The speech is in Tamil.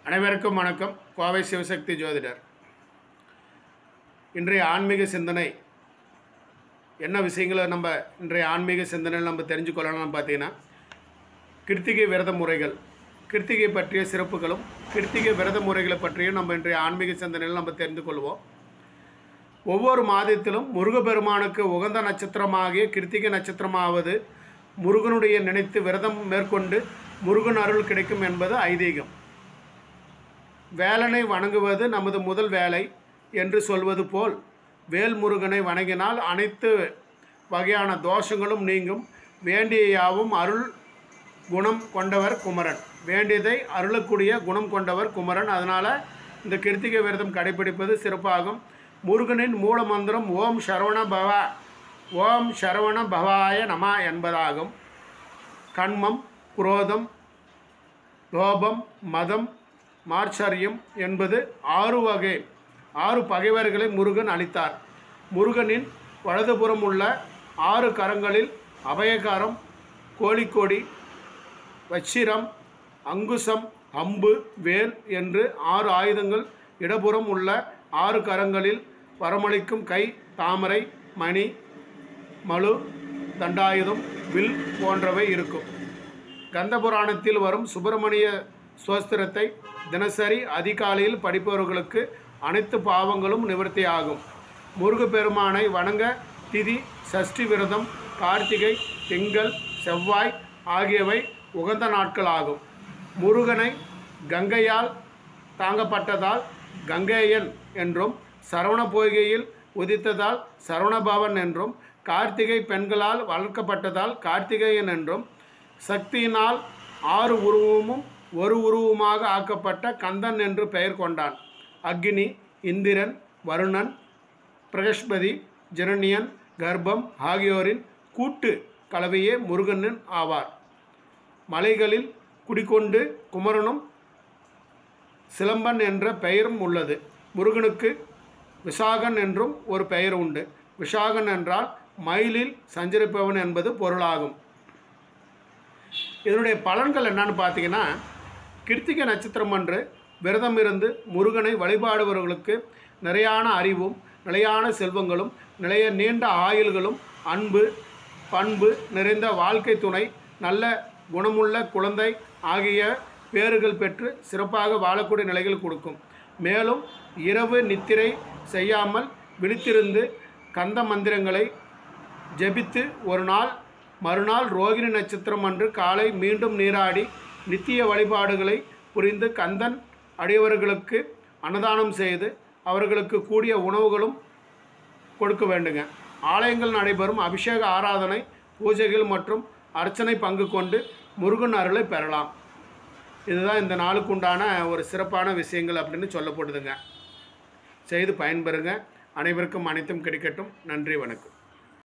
அனைவருக்கும் வணக்கம் கோவை சிவசக்தி ஜோதிடர் இன்றைய ஆன்மீக சிந்தனை என்ன விஷயங்களை நம்ம இன்றைய ஆன்மீக சிந்தனையில் நம்ம தெரிஞ்சுக்கொள்ளணும்னு பார்த்தீங்கன்னா கிருத்திகை விரத முறைகள் கிருத்திகை பற்றிய சிறப்புகளும் கிருத்திகை விரத முறைகளை பற்றியும் நம்ம இன்றைய ஆன்மீக சிந்தனையில் நம்ம தெரிந்து கொள்வோம் ஒவ்வொரு மாதத்திலும் முருகப்பெருமானுக்கு உகந்த நட்சத்திரமாகிய கிருத்திகை நட்சத்திரமாவது முருகனுடைய நினைத்து விரதம் மேற்கொண்டு முருகன் அருள் கிடைக்கும் என்பது ஐதீகம் வேலனை வணங்குவது நமது முதல் வேலை என்று சொல்வது போல் வேல்முருகனை வணங்கினால் அனைத்து வகையான தோஷங்களும் நீங்கும் வேண்டிய யாவும் அருள் குணம் கொண்டவர் குமரன் வேண்டியதை அருளக்கூடிய குணம் கொண்டவர் குமரன் அதனால் இந்த கிருத்திகை விரதம் கடைபிடிப்பது சிறப்பாகும் முருகனின் மூல மந்திரம் ஓம் சரவண பவ ஓம் சரவண பவாய நம என்பதாகும் கண்மம் குரோதம் லோபம் மதம் மார்ச்சரியம் என்பது ஆறு வகை ஆறு பகைவர்களை முருகன் அளித்தார் முருகனின் வலதுபுறம் உள்ள ஆறு கரங்களில் அபயகாரம் கோழிக்கோடி வச்சிரம் அங்குசம் அம்பு வேல் என்று ஆறு ஆயுதங்கள் இடப்புறம் உள்ள ஆறு கரங்களில் வரமளிக்கும் கை தாமரை மணி மலு தண்டாயுதம் வில் போன்றவை இருக்கும் கந்த புராணத்தில் வரும் சுப்பிரமணிய சோஸ்திரத்தை தினசரி அதிகாலையில் படிப்பவர்களுக்கு அனைத்து பாவங்களும் நிவர்த்தியாகும் முருகப்பெருமானை வணங்க திதி சஷ்டி விரதம் கார்த்திகை திங்கள் செவ்வாய் ஆகியவை உகந்த நாட்களாகும் முருகனை கங்கையால் தாங்கப்பட்டதால் கங்கேயன் என்றும் சரவண பொய்கையில் உதித்ததால் சரவணபவன் என்றும் கார்த்திகை பெண்களால் வளர்க்கப்பட்டதால் கார்த்திகேயன் என்றும் சக்தியினால் ஆறு உருவமும் ஒரு உருவமாக ஆக்கப்பட்ட கந்தன் என்று பெயர் கொண்டான் அக்னி இந்திரன் வருணன் பிரகஸ்பதி ஜனனியன் கர்ப்பம் ஆகியோரின் கூட்டு கலவையே முருகனின் ஆவார் மலைகளில் குடிகொண்டு குமரனும் சிலம்பன் என்ற பெயரும் உள்ளது முருகனுக்கு விசாகன் என்றும் ஒரு பெயர் உண்டு விஷாகன் என்றால் மயிலில் சஞ்சரிப்பவன் என்பது பொருளாகும் இதனுடைய பலன்கள் என்னன்னு பார்த்தீங்கன்னா கிருத்திகை நட்சத்திரம் அன்று விரதம் இருந்து முருகனை வழிபாடுபவர்களுக்கு நிறையான அறிவும் நிலையான செல்வங்களும் நிலைய நீண்ட ஆயுள்களும் அன்பு பண்பு நிறைந்த வாழ்க்கை துணை நல்ல குணமுள்ள குழந்தை ஆகிய பேறுகள் பெற்று சிறப்பாக வாழக்கூடிய நிலைகள் கொடுக்கும் மேலும் இரவு நித்திரை செய்யாமல் விழித்திருந்து கந்த மந்திரங்களை ஜெபித்து ஒரு நாள் மறுநாள் ரோகிணி நட்சத்திரம் அன்று காலை மீண்டும் நீராடி நித்திய வழிபாடுகளை புரிந்து கந்தன் அடியவர்களுக்கு அன்னதானம் செய்து அவர்களுக்கு கூடிய உணவுகளும் கொடுக்க வேண்டுங்க ஆலயங்கள் நடைபெறும் அபிஷேக ஆராதனை பூஜைகள் மற்றும் அர்ச்சனை பங்கு கொண்டு முருகன் அருளை பெறலாம் இதுதான் இந்த நாளுக்கு உண்டான ஒரு சிறப்பான விஷயங்கள் அப்படின்னு சொல்லப்படுதுங்க செய்து பயன்பெறுங்க அனைவருக்கும் அனைத்தும் கிடைக்கட்டும் நன்றி வணக்கம்